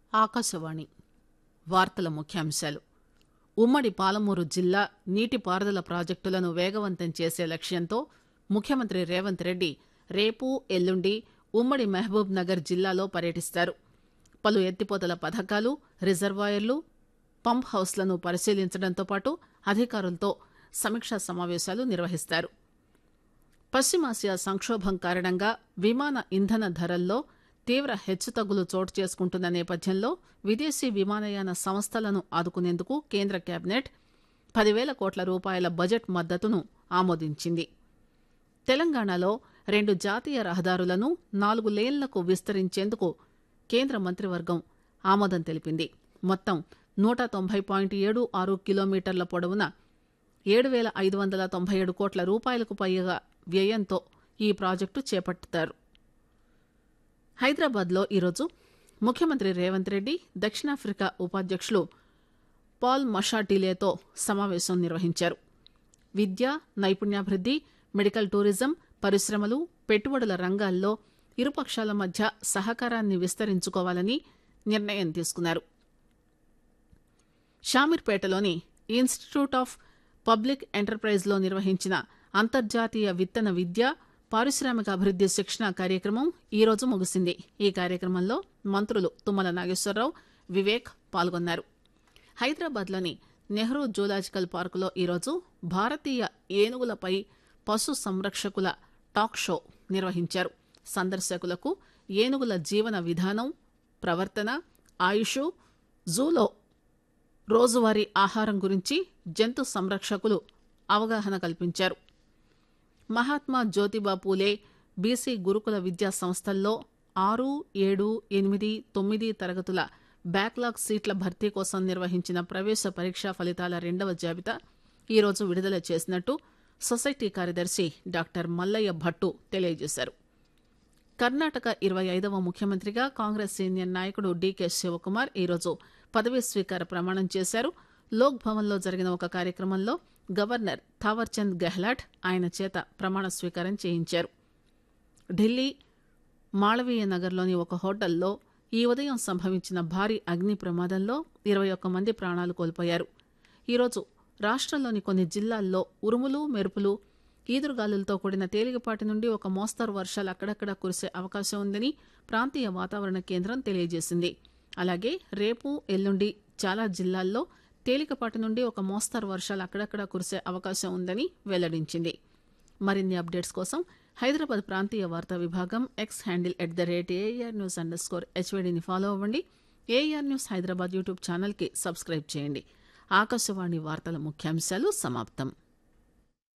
ఆకాశవాణి వార్తల ముఖ్యాంశాలు ఉమ్మడి పాలమూరు జిల్లా నీటిపారుదల ప్రాజెక్టులను వేగవంతం చేసే లక్ష్యంతో ముఖ్యమంత్రి రేవంత్ రెడ్డి రేపు ఎల్లుండి ఉమ్మడి మహబూబ్ నగర్ జిల్లాలో పర్యటిస్తారు పలు ఎత్తిపోతల పథకాలు రిజర్వాయర్లు పంప్ హౌస్లను పరిశీలించడంతో పాటు అధికారులతో సమీక్షా సమావేశాలు నిర్వహిస్తారు పశ్చిమాసియా సంక్షోభం కారణంగా విమాన ఇంధన ధరల్లో తీవ్ర హెచ్చుతగ్గులు చోటు చేసుకుంటున్న నేపథ్యంలో విదేశీ విమానయాన సంస్థలను ఆదుకునేందుకు కేంద్ర కేబినెట్ పదివేల కోట్ల రూపాయల బడ్జెట్ మద్దతును ఆమోదించింది తెలంగాణలో రెండు జాతీయ రహదారులను నాలుగు లేన్లకు విస్తరించేందుకు కేంద్ర మంత్రివర్గం ఆమోదం తెలిపింది మొత్తం నూట తొంభై పాయింట్ ఏడు ఆరు కిలోమీటర్ల పొడవున ఏడు వేల ఐదు వందల తొంభై ఏడు కోట్ల రూపాయలకు పైగా వ్యయంతో ఈ ప్రాజెక్టు చేపడతారు హైదరాబాద్లో ఈరోజు ముఖ్యమంత్రి రేవంత్ రెడ్డి దక్షిణాఫ్రికా ఉపాధ్యక్షులు పాల్ మషాటిలేతో సమావేశం నిర్వహించారు విద్య నైపుణ్యాభివృద్ది మెడికల్ టూరిజం పరిశ్రమలు పెట్టుబడుల రంగాల్లో ఇరుపక్షాల మధ్య సహకారాన్ని విస్తరించుకోవాలని నిర్ణయం తీసుకున్నారు షామీర్పేటలోని ఇన్స్టిట్యూట్ ఆఫ్ పబ్లిక్ ఎంటర్ప్రైజ్లో నిర్వహించిన అంతర్జాతీయ విత్తన విద్య పారిశ్రామిక అభివృద్ది శిక్షణ కార్యక్రమం ఈరోజు ముగిసింది ఈ కార్యక్రమంలో మంత్రులు తుమ్మల నాగేశ్వరరావు వివేక్ పాల్గొన్నారు హైదరాబాద్లోని నెహ్రూ జూలాజికల్ పార్కులో ఈరోజు భారతీయ ఏనుగులపై పశు సంరక్షకుల టాక్ షో నిర్వహించారు సందర్శకులకు ఏనుగుల జీవన విధానం ప్రవర్తన ఆయుష్ జూలో రోజువారీ ఆహారం గురించి జంతు సంరక్షకులు అవగాహన కల్పించారు మహాత్మా జ్యోతిబా పూలే బీసీ గురుకుల విద్యా సంస్థల్లో ఆరు ఏడు ఎనిమిది తొమ్మిది తరగతుల బ్యాక్లాగ్ సీట్ల భర్తీ కోసం నిర్వహించిన ప్రవేశ పరీక్షా ఫలితాల రెండవ జాబితా ఈరోజు విడుదల చేసినట్టు సొసైటీ కార్యదర్శి డాక్టర్ మల్లయ్య భట్టు తెలియజేశారు కర్ణాటక ఇరవై ఐదవ ముఖ్యమంత్రిగా కాంగ్రెస్ సీనియర్ నాయకుడు డీకే శివకుమార్ ఈరోజు పదవీ స్వీకార ప్రమాణం చేశారు లోక్ భవన్లో జరిగిన ఒక కార్యక్రమంలో గవర్నర్ థావర్చంద్ గెహ్లాట్ ఆయన చేత ప్రమాణ స్వీకారం చేయించారు ఢిల్లీ మాళవీయ నగర్లోని ఒక హోటల్లో ఈ ఉదయం సంభవించిన భారీ అగ్ని ప్రమాదంలో ఇరవై ఒక్క మంది ప్రాణాలు కోల్పోయారు ఈరోజు రాష్ట్రంలోని కొన్ని జిల్లాల్లో ఉరుములు మెరుపులు ఈదురుగాలులతో కూడిన తేలికపాటి నుండి ఒక మోస్తరు వర్షాలు అక్కడక్కడ కురిసే అవకాశం ఉందని ప్రాంతీయ వాతావరణ కేంద్రం తెలియజేసింది అలాగే రేపు ఎల్లుండి చాలా జిల్లాల్లో తేలికపాటి నుండి ఒక మోస్తరు వర్షాలు అక్కడక్కడ కురిసే అవకాశం ఉందని వెల్లడించింది మరిన్ని అప్డేట్స్ కోసం హైదరాబాద్ ప్రాంతీయ వార్తా విభాగం X handle at the rate AR news under score హెచ్వైడిని ఫాలో అవ్వండి ఏఆర్ న్యూస్ హైదరాబాద్ యూట్యూబ్ ఛానల్కి సబ్స్క్రైబ్ చేయండి ఆకాశవాణి వార్తల ముఖ్యాంశాలు సమాప్తం